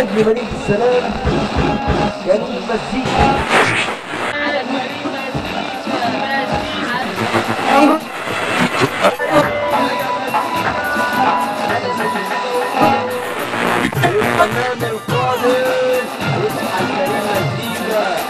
نجم مدينة السلام كريم مزيكا الفنان القادم يصحى كريم مزيكا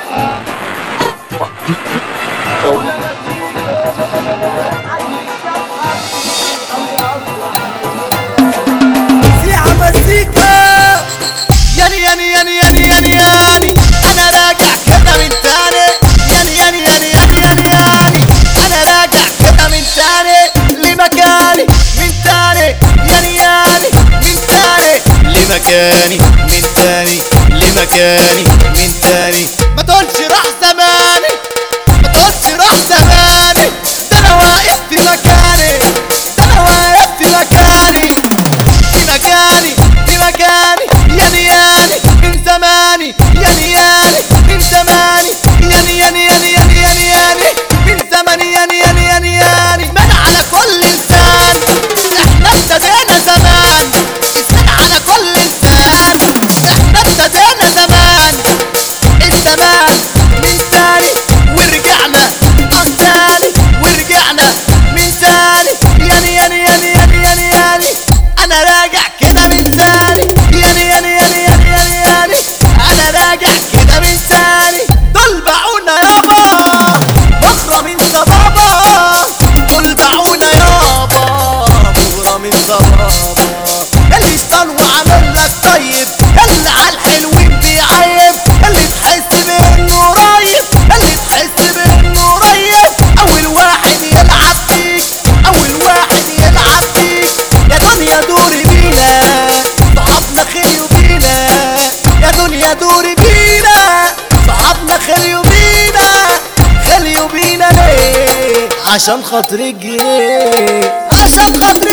فيها مزيكا ياني ياني ياني ياني ياني ياني انا راجع كده من تاني ياني ياني ياني ياني ياني ياني انا راجع كده من تاني لمكاني من تاني ياني ياني من تاني لمكاني من تاني لمكاني من تاني ما تقولش راح زماني ما تقولش راح زماني ده انا واقف في مكاني ده انا واقف في مكاني في مكاني في مكاني ياني ياني من زماني ياني ياني من زماني ياني ياني ياني ياني ياني ياني من زماني ياني ياني ياني ياني من على كل لسان احنا ابتدينا زمان اسال على كل لسان احنا ابتدينا زمان الزمان من تاني ورجعنا من تاني ورجعنا من تاني ياني ياني ياني ياني ياني ياني انا راجع كده من تاني ياني ياني ياني ياني ياني ياني انا راجع كده من تاني دول باعونا يابا بكره من صبابا دول باعونا يابا بكره من صبابا اللي اشتغل وعمل لك طيب اللي على الحلوين بيعيب اللي تحس بانه قريب اللي تحس بانه قريب اول واحد يلعب فيك اول واحد يلعب فيك يا دنيا دوري بينا صحابنا خليوا بينا يا دنيا دوري بينا صحابنا خليوا بينا خليوا بينا ليه عشان خاطر الجنيه عشان خاطر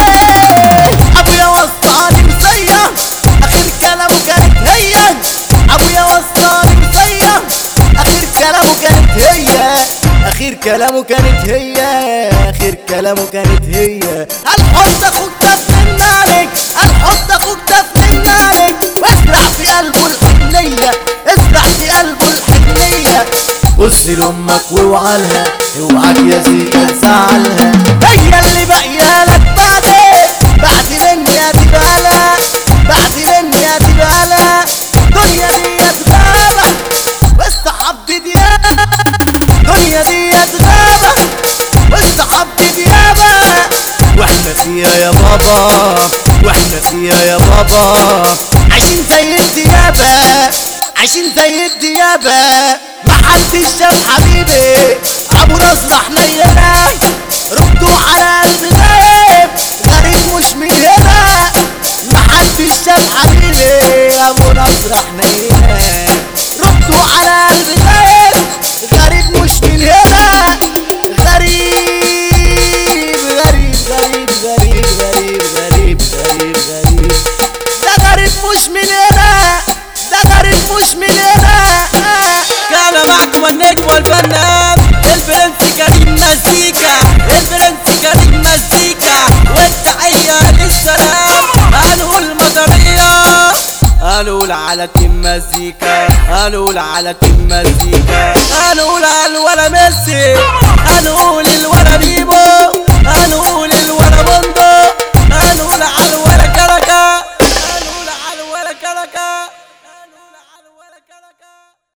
الجنيه ابويا وصاني مسيح اخر كلامه كانت هي ابويا وصاني مسيح اخر كلامه كانت هي اخر كلامه كانت هي اخر كلامه كانت هي الحط اخوك دف من عليك الحط اخوك دف من عليك واسرع في قلبه الحنية اسرع في قلبه الحنية بص لامك واوعالها اوعاك يا زيكا تزعلها هي اللي باقيه لك بعدين بعد مني هتبقى لها بعد مني هتبقى لها الدنيا دي غابة والصحاب دي ديابة الدنيا دي غابة والصحاب دي ديابة واحنا فيها يا بابا واحنا فيها يا بابا عايشين زي الديابة عايشين زي الديابة محدش شاف حبيبي ابو نصر حنينة ردوا على قلبي غايب غريب مش من هنا محدش شاف حبيبي ابو نصر حنينة ردوا على قلبي غايب غريب مش من هنا غريب غريب غريب غريب غريب غريب غريب غريب ده غريب مش من هنا ده غريب مش من هنا كان معكم النجم والفنان البرنس كريم مزيكا البرنس كريم مزيكا والتحية للسلام هنقول مطرية هنقول على تيم مزيكا هنقول على تيم مزيكا هنقول على الولا ميسي هنقول الولا بيبو هنقول الولا بندق هنقول على الولا كركا هنقول على الولا كركا